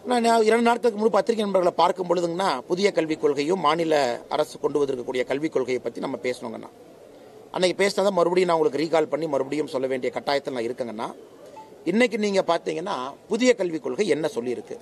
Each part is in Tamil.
நான் நான் இரண்டு நாட்களுக்கு முன்பு பத்திரிகை நண்பர்களை பார்க்கும் பொழுதுங்கன்னா புதிய கல்விக் கொள்கையும் மாநில அரசு கொண்டு வந்திருக்கக்கூடிய கல்விக் கொள்கையை பற்றி நம்ம பேசணுங்கண்ணா அன்னைக்கு பேசினதை மறுபடியும் நான் உங்களுக்கு ரீகால் பண்ணி மறுபடியும் சொல்ல வேண்டிய கட்டாயத்தில் நான் இருக்கேங்கண்ணா இன்னைக்கு நீங்க பார்த்தீங்கன்னா புதிய கல்விக் கொள்கை என்ன சொல்லியிருக்கு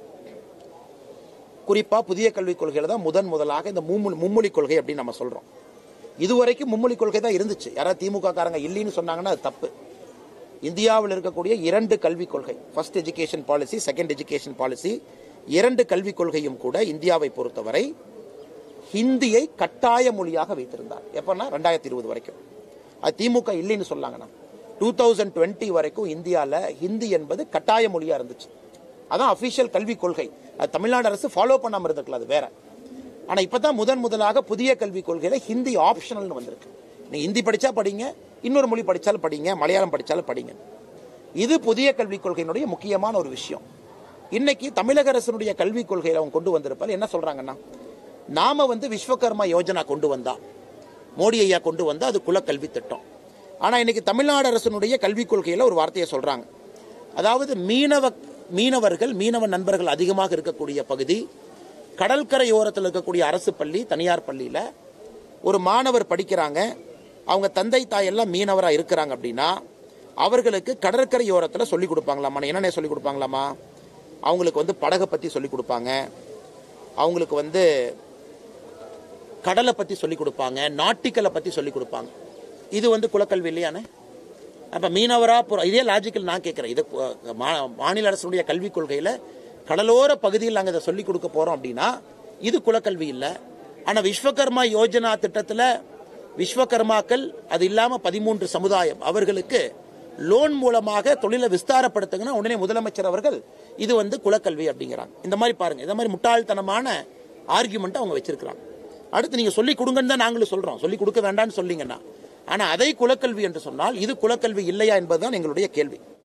குறிப்பா புதிய கல்விக் கொள்கையில தான் முதன் முதலாக இந்த மும்மொழி மும்மொழி கொள்கை அப்படின்னு நம்ம சொல்றோம் இதுவரைக்கும் மும்மொழி கொள்கை தான் இருந்துச்சு யாராவது திமுக காரங்க இல்லைன்னு சொன்னாங்கன்னா அது தப்பு இந்தியாவில் இருக்கக்கூடிய இரண்டு கல்விக் கொள்கை first education policy second education policy இரண்டு கல்விக் கொள்கையும் கூட இந்தியாவை பொறுத்தவரை ஹிந்தியை கட்டாய மொழியாக வைத்திருந்தார் எப்பன்னா ரெண்டாயிரத்தி இருபது வரைக்கும் அது திமுக இல்லைன்னு சொல்லாங்கண்ணா டூ தௌசண்ட் டுவெண்ட்டி வரைக்கும் இந்தியாவில் ஹிந்தி என்பது கட்டாய மொழியா இருந்துச்சு அதான் அபிஷியல் கல்விக் கொள்கை அது தமிழ்நாடு அரசு ஃபாலோ பண்ணாம இருந்திருக்கலாம் அது வேற ஆனா இப்பதான் முதன் முதலாக புதிய கல்விக் கொள்கையில ஹிந்தி ஆப்ஷனல்னு வந்திருக்கு நீ ஹிந்தி படிச்சா படிங்க இன்னொரு மொழி படிச்சாலும் படிங்க மலையாளம் படிச்சாலும் படிங்க இது புதிய கல்விக் கொள்கையினுடைய முக்கியமான ஒரு விஷயம் இன்னைக்கு தமிழக அரசினுடைய கல்விக் கொள்கையில அவங்க கொண்டு வந்திருப்பால் என்ன சொல்றாங்கன்னா நாம வந்து விஸ்வகர்மா யோஜனா கொண்டு வந்தா மோடி ஐயா கொண்டு வந்தா அது குலக்கல்வி திட்டம் ஆனா இன்னைக்கு தமிழ்நாடு அரசினுடைய கல்விக் கொள்கையில ஒரு வார்த்தையை சொல்றாங்க அதாவது மீனவ மீனவர்கள் மீனவ நண்பர்கள் அதிகமாக இருக்கக்கூடிய பகுதி கடற்கரையோரத்தில் இருக்கக்கூடிய அரசு பள்ளி தனியார் பள்ளியில ஒரு மாணவர் படிக்கிறாங்க அவங்க தந்தை தாய் எல்லாம் மீனவரா இருக்கிறாங்க அப்படின்னா அவர்களுக்கு கடற்கரையோரத்தில் சொல்லி கொடுப்பாங்களாமா என்னென்ன சொல்லி கொடுப்பாங்களாமா அவங்களுக்கு வந்து படகை பத்தி சொல்லி கொடுப்பாங்க அவங்களுக்கு வந்து கடலை பத்தி சொல்லி கொடுப்பாங்க நாட்டிக்கலை பத்தி சொல்லி கொடுப்பாங்க இது வந்து குலக்கல்வி இல்லையானே அப்ப மீனவரா புற- இதே லாஜிக்கல் நான் கேட்கிறேன் இது கு- மா- மாநில அரசுடைய கல்விக் கொள்கையில கடலோர பகுதியில் நாங்கள் இதை சொல்லி கொடுக்க போறோம் அப்படின்னா இது குலக்கல்வி இல்லை ஆனா விஸ்வகர்மா யோஜனா திட்டத்துல விஸ்வகர்மாக்கள் அது இல்லாம பதிமூன்று சமுதாயம் அவர்களுக்கு லோன் மூலமாக தொழிலை விஸ்தாரப்படுத்துங்கன்னா உடனே முதலமைச்சர் அவர்கள் இது வந்து குலக்கல்வி அப்படிங்கிறாங்க இந்த மாதிரி பாருங்க இந்த மாதிரி முட்டாள்தனமான ஆர்குமெண்ட் அவங்க வச்சிருக்கிறாங்க அடுத்து நீங்க சொல்லி கொடுங்கன்னு தான் நாங்களும் சொல்றோம் சொல்லி கொடுக்க வேண்டாம்னு சொல்லிங்கன்னா ஆனா அதை குலக்கல்வி என்று சொன்னால் இது குலக்கல்வி இல்லையா என்பதுதான் எங்களுடைய கேள்வி